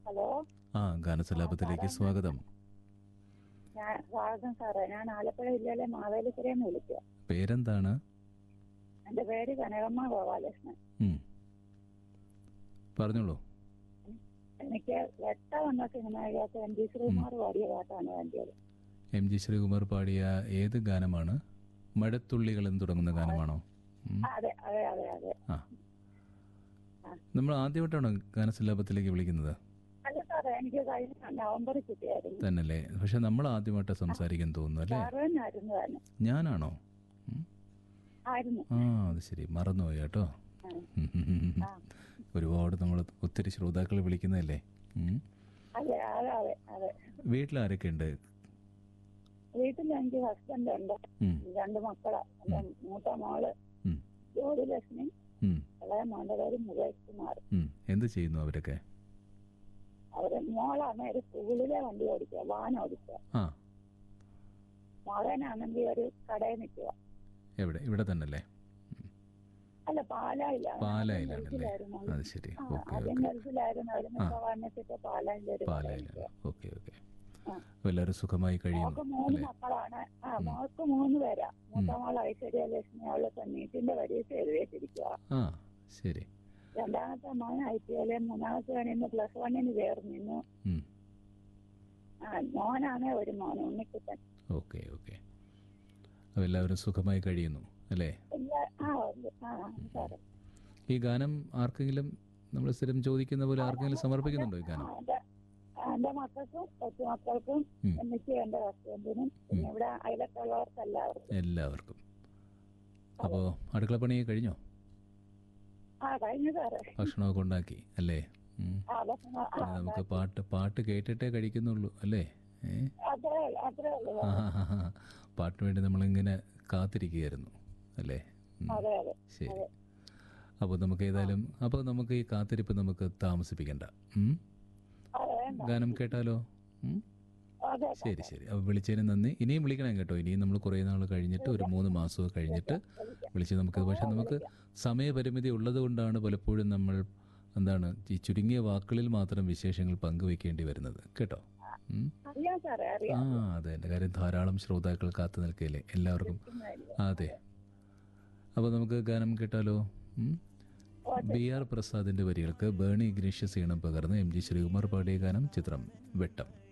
Hello ആ ഗാനസലാപത്തിലേക്ക് സ്വാഗതം ഞാൻ സ്വാഗതം സാറേ ഞാൻ ആലപ്പുഴ ജില്ലയിലെ മാവേലിക്കരയിൽ നിന്ന് വിളിക്കുക പേരെന്താണ് എന്റെ പേര് കനകമ്മ ഗോപാലകൃഷ്ണൻ ഉം. പറഞ്ഞോളൂ എനിക്ക് വെട്ട വന്ന സിനിമയ്ക്കകത്ത് എം ജി ശ്രീകുമാർ പാടിയ പാട്ടാണ് വേണ്ടിയത് എം ജി ശ്രീകുമാർ പാടിയ ഏത് ഗാനമാണ് മഴത്തുള്ളികൾ എന്ന് തുടങ്ങുന്ന ഗാനമാണോ ഉം. അതെ അതെ അതെ അതെ ആ നമ്മൾ ആദ്യമായിട്ടാണോ ഗാനസലാപത്തിലേക്ക് വിളിക്കുന്നത് അല്ല സാറേ എനിക്ക് കഴിഞ്ഞ നവംബറിൽ കിട്ടിയായിരുന്നു തന്നല്ലേ പക്ഷെ നമ്മൾ ആദ്യമായിട്ടാണ് സംസാരിക്കാൻ തോന്നുന്നു അല്ലേ സാറ് തന്നെയായിരുന്നു തന്നെ ഞാനാണോ ഉം. ആയിരുന്നു ആ അത് ശരി മറന്നുപോയി കേട്ടോ ആ. ആ. ഒരുപാട് നമ്മൾ ഒത്തിരി ശ്രോതാക്കൾ വിളിക്കുന്നതല്ലേ ഉം. അതെ അതെ അതെ അതെ വീട്ടിലാരൊക്കെ ഉണ്ട് വീട്ടിൽ എനിക്ക് ഹസ്ബൻഡ് ഉണ്ട് ഉം. രണ്ട് മക്കളാ എന്റെ മൂത്ത മോള് ഉം. ജ്യോതിലക്ഷ്മി ഉം. ഇളയ മോന്റെ പേര് മുകേഷ് കുമാർ ഉം. എന്ത് ചെയ്യുന്നു അവരൊക്കെ അവര് മോളാണ് ഒരു സ്കൂളിലെ വണ്ടി ഓടിക്കുക വാൻ ഓടിക്കുക ആ മകനാണെങ്കിൽ ഒരു കടയിൽ നിൽക്കുക എവിടെ ഇവിടെ തന്നെ അല്ലേ അല്ല പാലായിലാണ് പാലായിലാണല്ലേ അത് ശരി ആ, ഓക്കെ ആദ്യം ഓക്കെ ഗൾഫിലായിരുന്നു അവിടെ വന്നിട്ട് പാലായിലെ ഒരു കടയിൽ പാലായിലാണ് നിൽക്കുക. ഓക്കെ ഓക്കെ ആ. അപ്പോൾ എല്ലാവരും സുഖമായി മോൾക്ക് കഴിയുന്നു മൂന്ന് അല്ലേ മക്കളാണ് ആ മോൾക്ക് മൂന്ന് പേരാ മൂത്ത മോൾ ഐശ്വര്യ ലക്ഷ്മി അവള് നീറ്റിന്റെ പരീക്ഷ എഴുതിയിട്ടിരിക്കുക ആ ശരി രണ്ടാമത്തെ മോൻ ഐ ടി എയിലെ മൂന്നാമത്തെ വേണിന്ന് പ്ലസ് വണ്ണിന് ചേർന്നിരുന്നു ഉം. ആ മോനാണ് ഒരു മോൻ ഉണ്ണിക്കുട്ടൻ ഓക്കെ ഓക്കെ അപ്പോൾ എല്ലാവരും സുഖമായി കഴിയുന്നു അല്ലേ എല്ലാ ആ ഉണ്ട്. ആ സാറേ ഈ ഗാനം ആർക്കെങ്കിലും നമ്മൾ സ്ഥിരം ചോദിക്കുന്ന പോലെ ആർക്കെങ്കിലും സമർപ്പിക്കുന്നുണ്ടോ ഈ ആ, ഗാനം എന്റെ എന്റെ മക്കൾക്കും കൊച്ചുമക്കൾക്കും ഉം. എനിക്ക് എന്റെ ഹസ്ബൻഡിനും പിന്നെ ഇവിടെ അയലത്തുള്ളവർക്ക് എല്ലാവർക്കും എല്ലാവർക്കും അപ്പോൾ അടുക്കളപ്പണി കഴിഞ്ഞോ ആ കഴിഞ്ഞു സാറേ ഭക്ഷണമൊക്കെ ഉണ്ടാക്കി അല്ലേ ഉം. ആ ഭക്ഷണം ആ, ഇനി നമുക്ക് പാട്ട് പാട്ട് കേട്ടിട്ടേ കഴിക്കുന്നുള്ളൂ അല്ലേ ഏ അത്രേ ഉള്ളൂ അത്രേ ഉള്ളൂ ആ, ആ, ആ, ആ. പാട്ടിന് വേണ്ടി നമ്മളിങ്ങനെ കാത്തിരിക്കുകയായിരുന്നു അല്ലേ ഉം. അതെ അതെ ശരി അതെ. അപ്പോൾ നമുക്ക് ഏതായാലും അപ്പോൾ നമുക്ക് ഈ കാത്തിരിപ്പ് നമുക്ക് താമസിപ്പിക്കണ്ട ഉം? അതെ വേണ്ട ഗാനം കേട്ടാലോ ഉം? അതെ ശരി ശരി അപ്പോൾ വിളിച്ചതിന് നന്ദി ഇനിയും വിളിക്കണം കേട്ടോ ഇനിയും നമ്മൾ കുറേ നാൾ കഴിഞ്ഞിട്ട് ഒരു മൂന്ന് മാസമൊക്കെ കഴിഞ്ഞിട്ട് വിളിച്ച് നമുക്ക് പക്ഷെ നമുക്ക് സമയപരിമിതി ഉള്ളത് കൊണ്ടാണ് പലപ്പോഴും നമ്മൾ എന്താണ് ഈ ചുരുങ്ങിയ വാക്കുകളിൽ മാത്രം വിശേഷങ്ങൾ പങ്കുവെക്കേണ്ടി വരുന്നത് കേട്ടോ ഉം? അറിയാം സാറേ ആ അറിയാം അതെ എൻ്റെ കാര്യം ധാരാളം ശ്രോതാക്കൾ കാത്തു നിൽക്കുകയില്ലേ എല്ലാവർക്കും അതെ അപ്പോൾ നമുക്ക് ഗാനം കേട്ടാലോ ഉം? ബി ആർ പ്രസാദിന്റെ വരികൾക്ക് ബേണി ഇഗ്നീഷ്യസ് ഈണം പകർന്ന് എം ജി ശ്രീകുമാർ പാടിയ ഗാനം ചിത്രം വെട്ടം